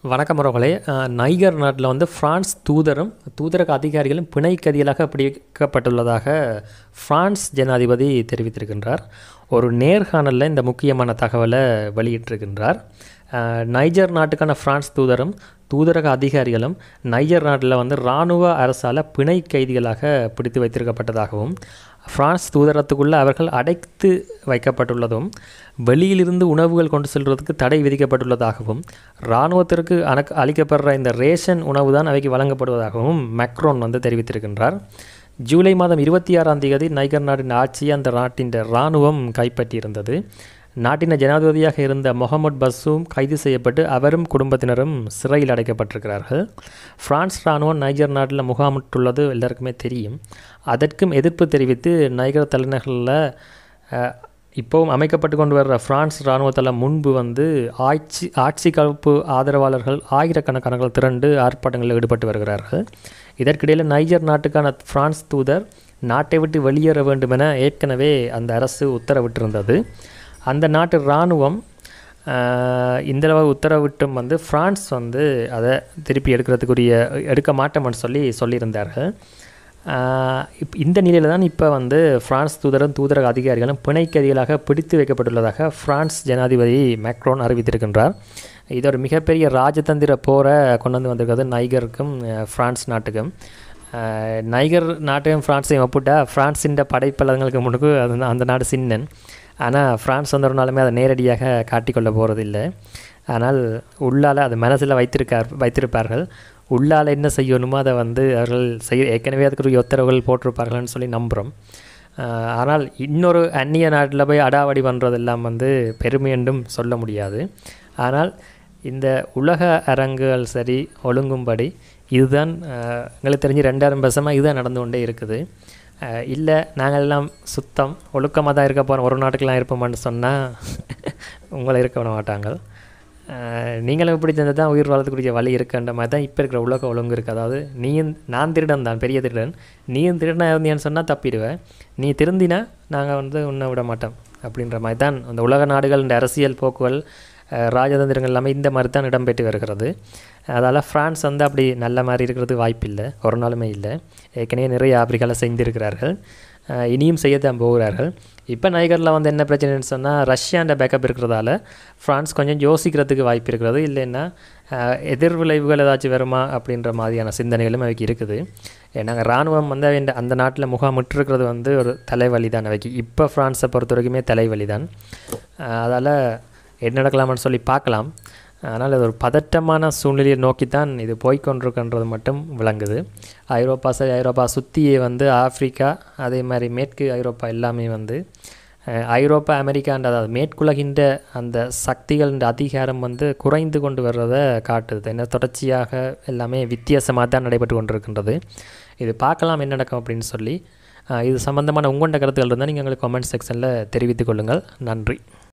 வணக்கம் உறவுகளே அஹ், நைகர் நாட்டில் வந்து பிரான்ஸ் தூதரும் தூதரக அதிகாரிகளும் பிணை கைதிகளாக பிடிக்கப்பட்டுள்ளதாக பிரான்ஸ் ஜனாதிபதி தெரிவித்திருக்கின்றார் ஒரு நேர்காணலில் இந்த முக்கியமான தகவலை வெளியிட்டிருக்கின்றார் அஹ், நைஜர் நாட்டுக்கான பிரான்ஸ் தூதரும் தூதரக அதிகாரிகளும் நைஜர் நாட்டில் வந்து இராணுவ அரசால் பிணை கைதிகளாக பிடித்து வைத்திருக்கப்பட்டதாகவும் பிரான்ஸ் தூதரத்துக்குள்ளே அவர்கள் அடைத்து வைக்கப்பட்டுள்ளதும் வெளியிலிருந்து உணவுகள் கொண்டு செல்வதற்கு தடை விதிக்கப்பட்டுள்ளதாகவும் இராணுவத்திற்கு அனக் அளிக்கப்படுற இந்த ரேஷன் உணவு தான் அவைக்கு வழங்கப்படுவதாகவும் மேக்ரோன் வந்து தெரிவித்திருக்கின்றார் ஜூலை மாதம் இருபத்தி ஆறாம் தேதி நைகர் நாட்டின் ஆட்சியை அந்த நாட்டின் இராணுவம் கைப்பற்றியிருந்தது நாட்டின் ஜனாதிபதியாக இருந்த முகமது பஸ்ஸும் கைது செய்யப்பட்டு அவரும் குடும்பத்தினரும் சிறையில் அடைக்கப்பட்டிருக்கிறார்கள் பிரான்ஸ் இராணுவம் நைஜர் நாட்டில் முகாமிட்டுள்ளது எல்லாருக்குமே தெரியும் அதற்கும் எதிர்ப்பு தெரிவித்து நைகர் தலைநகரில் அஹ், இப்போவும் அமைக்கப்பட்டு கொண்டு வர்ற பிரான்ஸ் இராணுவத்தில் முன்பு வந்து ஆட்சி ஆட்சி கலப்பு ஆதரவாளர்கள் ஆயிரக்கணக்கானர்கள் திரண்டு ஆர்ப்பாட்டங்களில் ஈடுபட்டு வருகிறார்கள் இதற்கிடையில் நைஜர் நாட்டுக்கான பிரான்ஸ் தூதர் நாட்டை விட்டு வெளியேற வேண்டும் என ஏற்கனவே அந்த அரசு உத்தரவிட்டிருந்தது அந்த நாட்டு இராணுவம் ஆஹ், இந்த அளவு உத்தரவிட்டும் வந்து பிரான்ஸ் வந்து அதை திருப்பி எடுக்கிறதுக்குரிய எடுக்க மாட்டோம்னு சொல்லி சொல்லியிருந்தார்கள் ஆஹ், இப் இந்த நிலையில் தான் இப்போ வந்து பிரான்ஸ் தூதரும் தூதரக அதிகாரிகளும் பிணைக்கதிகளாக பிடித்து வைக்கப்பட்டுள்ளதாக பிரான்ஸ் ஜனாதிபதி மேக்ரோன் அறிவித்திருக்கின்றார் இது ஒரு மிகப்பெரிய ராஜதந்திர போரை கொண்டு வந்து வந்திருக்கிறது நைகருக்கும் அஹ், பிரான்ஸ் நாட்டுக்கும் அஹ், நைகர் நாட்டையும் பிரான்ஸையும் ஒப்பிட்டா பிரான்ஸின் படைப்பலங்களுக்கு முன்னுக்கு அது அந்த நாடு சின்னன் ஆனால் ஃப்ரான்ஸ் வந்து ஒரு நாளுமே அதை நேரடியாக காட்டிக்கொள்ள போகிறதில்ல ஆனால் உள்ளால் அது மனசில் வைத்திருக்கார் வைத்திருப்பார்கள் உள்ளால் என்ன செய்யணுமோ அதை வந்து அவர்கள் செய்ய ஏற்கனவே அதுக்குரிய உத்தரவுகள் போட்டிருப்பார்கள்னு சொல்லி நம்புகிறோம் ஆஹ் ஆனால் இன்னொரு அந்நிய நாட்டில் போய் அடாவடி பண்ணுறதெல்லாம் வந்து பெருமை என்றும் சொல்ல முடியாது ஆனால் இந்த உலக அரங்குகள் சரி ஒழுங்கும்படி இதுதான் ஆஹ் எங்களுக்கு தெரிஞ்சு ரெண்டாயிரம் வருஷமாக இதுதான் நடந்து கொண்டே இருக்குது இல்லை நாங்கள் எல்லாம் சுத்தம் ஒழுக்கமாக தான் இருக்க போகிறோம் ஒரு நாட்டுக்கெல்லாம் இருப்போமான்னு சொன்னால் உங்களை இருக்க விட மாட்டாங்க ஆஹ் நீங்களும் இப்படி செஞ்சு தான் உயிர் வாழத்துக்குரிய வழி இருக்குன்ற மாதிரி தான் இப்போ இருக்கிற உலக ஒழுங்கு இருக்குது அதாவது நீயும் நான் திருடன் தான் பெரிய திருடன் நீயும் திருடனா இருந்தீன்னு சொன்னால் தப்பிடுவேன் நீ திருந்தினா நாங்கள் வந்து உன்னை விட மாட்டோம் அப்படின்ற மாதிரி தான் அந்த உலக நாடுகள் இந்த அரசியல் போக்குகள் அஹ் ராஜதந்திரங்கள் எல்லாமே இந்த மாதிரி தான் இடம்பெற்று வருகிறது அதால் ஃப்ரான்ஸ் வந்து அப்படி நல்ல மாதிரி இருக்கிறது வாய்ப்பில்லை ஒரு நாளுமே இல்லை ஏற்கனவே நிறைய ஆப்பிரிக்காவில் செஞ்சிருக்கிறார்கள் அஹ் இனியும் செய்யத்தான் போகிறார்கள் இப்போ நைகரில் வந்து என்ன பிரச்சனைன்னு சொன்னால் ரஷ்யாண்ட பேக்கப் இருக்கிறதால ஃப்ரான்ஸ் கொஞ்சம் யோசிக்கிறதுக்கு வாய்ப்பு இருக்கிறது இல்லைன்னா அஹ் எதிர் விளைவுகள் ஏதாச்சும் வருமா அப்படின்ற மாதிரியான சிந்தனைகளும் அவைக்கு இருக்குது நாங்கள் இராணுவம் வந்து அவன் அந்த நாட்டில் முகாமிட்டிருக்கிறது வந்து ஒரு தலைவலி தான் அவைக்கு இப்போ ஃப்ரான்ஸை பொறுத்த வரைக்குமே தலைவலி தான் அதால் என்ன நடக்கலாம்னு சொல்லி பார்க்கலாம் ஆனால் அது ஒரு பதட்டமான சூழ்நிலையை நோக்கி தான் இது போய்க்கொண்டிருக்கின்றது மட்டும் விளங்குது ஐரோப்பா சரி ஐரோப்பா சுற்றியே வந்து ஆப்பிரிக்கா அதே மாதிரி மேற்கு ஐரோப்பா எல்லாமே வந்து அஹ், ஐரோப்பா அமெரிக்கான்ற அதாவது மேற்குலகின்ற அந்த சக்திகளின் அதிகாரம் வந்து குறைந்து கொண்டு வர்றதை காட்டுது என்ன தொடர்ச்சியாக எல்லாமே வித்தியாசமாக தான் நடைபெற்று கொண்டிருக்கின்றது இது பார்க்கலாம் என்ன நடக்கும் அப்படின்னு சொல்லி அஹ், இது சம்பந்தமான உங்கள்கிட்ட கருத்துக்கள் இருந்தால் நீங்கள் எங்களுக்கு கமெண்ட் செக்ஷனில் தெரிவித்துக் கொள்ளுங்கள் நன்றி